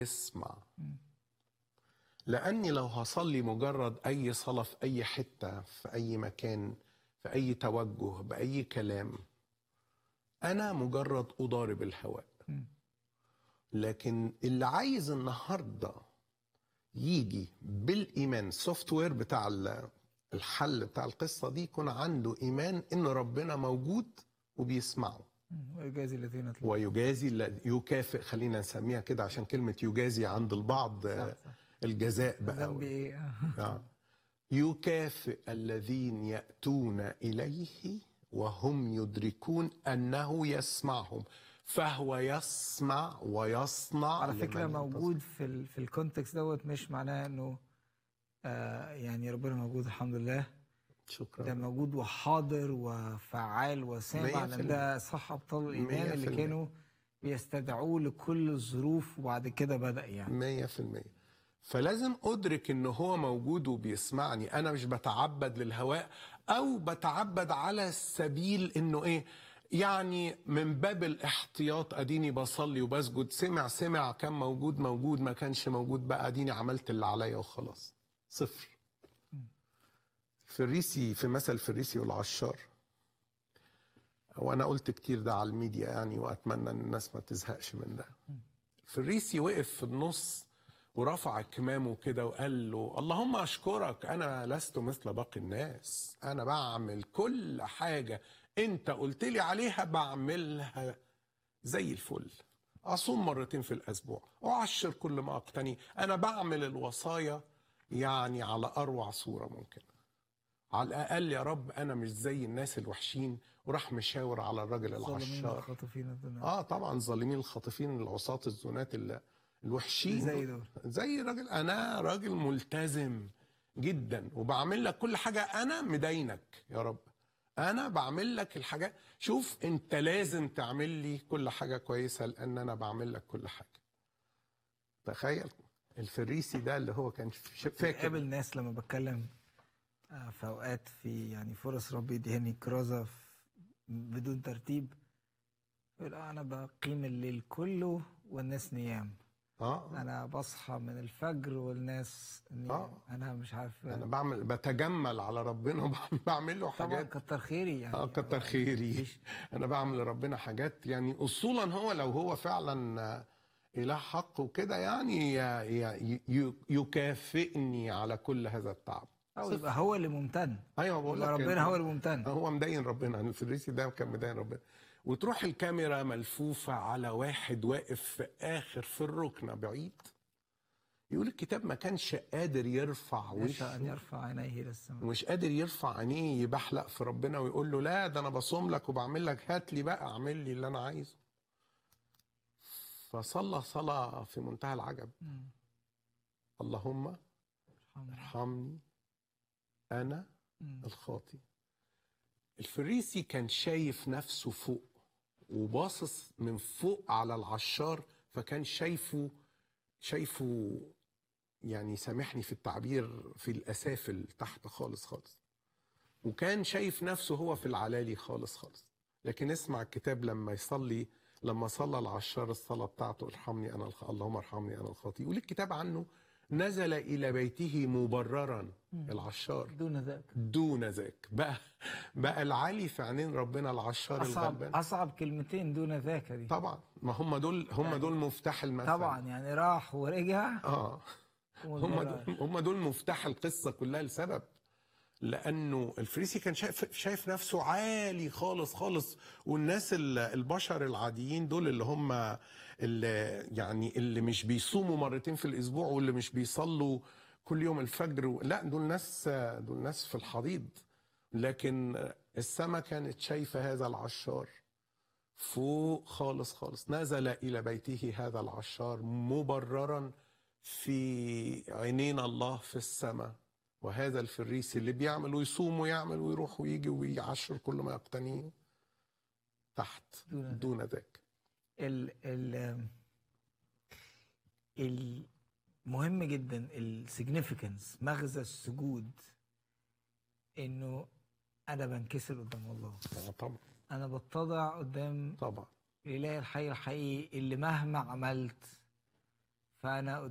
اسمع لاني لو هصلي مجرد اي صلاه في اي حته في اي مكان في اي توجه باي كلام انا مجرد اضارب الهواء لكن اللي عايز النهارده يجي بالايمان السوفت وير بتاع ال- الحل بتاع القصه دي يكون عنده ايمان ان ربنا موجود وبيسمعه ويجازي الذين يطلبون ويجازي الذي- يكافئ خلينا نسميها كده عشان كلمه يجازي عند البعض آه، صح. الجزاء بقى ذنبي ايه آه. يكافئ الذين يأتون إليه وهم يدركون أنه يسمعهم فهو يسمع ويصنع على فكره لمن ينتظر. موجود في ال في الكونتكست دوت مش معناه انه آه يعني ربنا موجود الحمد لله ده شكرا موجود وحاضر وفعال وسامع مية في لان ده صح ابطال الايمان مية اللي في كانوا بيستدعوه لكل الظروف وبعد كده بدا يعني مية في المية فلازم أدرك إن هو موجود وبيسمعني أنا مش بتعبد للهواء أو بتعبد على سبيل إنه إيه يعني من باب الاحتياط اديني بصلي وبسجد سمع سمع كان موجود موجود ما كانش موجود بقى اديني عملت اللي عليا وخلاص صفر فريسي في مثل فريسي والعشار وانا قلت كتير ده على الميديا يعني واتمنى ان الناس ما تزهقش من ده فريسي وقف في النص ورفع كمامه كده وقال له اللهم اشكرك انا لست مثل باقي الناس انا بعمل كل حاجه انت قلت لي عليها بعملها زي الفل اصوم مرتين في الاسبوع اعشر كل ما اقتني انا بعمل الوصايا يعني على اروع صوره ممكن على الاقل يا رب انا مش زي الناس الوحشين وراح مشاور على الراجل ظالمين العشار الخاطفين الدنيا اه طبعا الظالمين الخاطفين العصاة الزنات ال- الوحشين زي دول زي راجل انا راجل ملتزم جدا وبعمل لك كل حاجه انا مدينك يا رب انا بعمل لك الحاجات شوف انت لازم تعمل لي كل حاجه كويسه لان انا بعمل لك كل حاجه تخيل الفريسي ده اللي هو كان ش- فاكر بقابل ناس لما بتكلم آه، في اوقات في يعني فرص ربي يديهاني كرازه في- بدون ترتيب يقول آه، انا بقيم الليل كله والناس نيام اه انا بصحى من الفجر والناس نيام آه. انا مش عارف انا بعمل بتجمل على ربنا وبعمل له طبعا حاجات كتر خيري يعني اه كتر خيري مفيش- انا بعمل لربنا حاجات يعني اصولا هو لو هو فعلا آه، اله حق وكده يعني ي- ي- ي- يكافئني على كل هذا التعب او يبقى هو اللي ممتن ايوه بقول لك يبقى ربنا هو اللي ممتن هو مدين ربنا الفريسي ده كان مدين ربنا وتروح الكاميرا ملفوفه على واحد واقف في اخر في الركنه بعيد يقول الكتاب ما كانش قادر يرفع يشاء ان وشه يرفع عينيه للسماء ومش قادر يرفع عينيه يبحلق في ربنا ويقول له لا ده انا بصوم لك وبعمل لك هات لي بقى اعمل لي اللي انا عايزه فصلى صلاة في منتهى العجب مم. اللهم ارحمنا. ارحمني انا مم. الخاطي الفريسي كان شايف نفسه فوق وباصص من فوق على العشار فكان شايفه شايفه يعني سامحني في التعبير في الاسافل تحت خالص خالص وكان شايف نفسه هو في العلالي خالص خالص لكن اسمع الكتاب لما يصلي لما صلى العشار الصلاه بتاعته ارحمني انا الخ... اللهم ارحمني انا الخاطي يقول الكتاب عنه نزل الى بيته مبررا العشار دون ذاك دون ذاك بقى بقى العالي في عينين ربنا العشار اصعب الغلبان اصعب كلمتين دون ذاك دي طبعا ما هم دول هم يعني دول مفتاح المثل طبعا يعني راح ورجع اه هم وما دول هم دول مفتاح القصه كلها لسبب لانه الفريسي كان شايف شايف نفسه عالي خالص خالص والناس ال- البشر العاديين دول اللي هم اللي يعني اللي مش بيصوموا مرتين في الاسبوع واللي مش بيصلوا كل يوم الفجر و... لا دول ناس دول ناس في الحضيض لكن السماء كانت شايفه هذا العشار فوق خالص خالص نزل الى بيته هذا العشار مبررا في عينين الله في السماء وهذا الفريسي اللي بيعمل ويصوم ويعمل ويروح ويجي ويعشر كل ما يقتنيه تحت دون ذاك. دون ذاك ال ال المهم جدا السيجنيفيكانس مغزى السجود انه انا بنكسر قدام الله آه طبعا انا بتضع قدام طبعا الاله الحي الحقيقي اللي مهما عملت فانا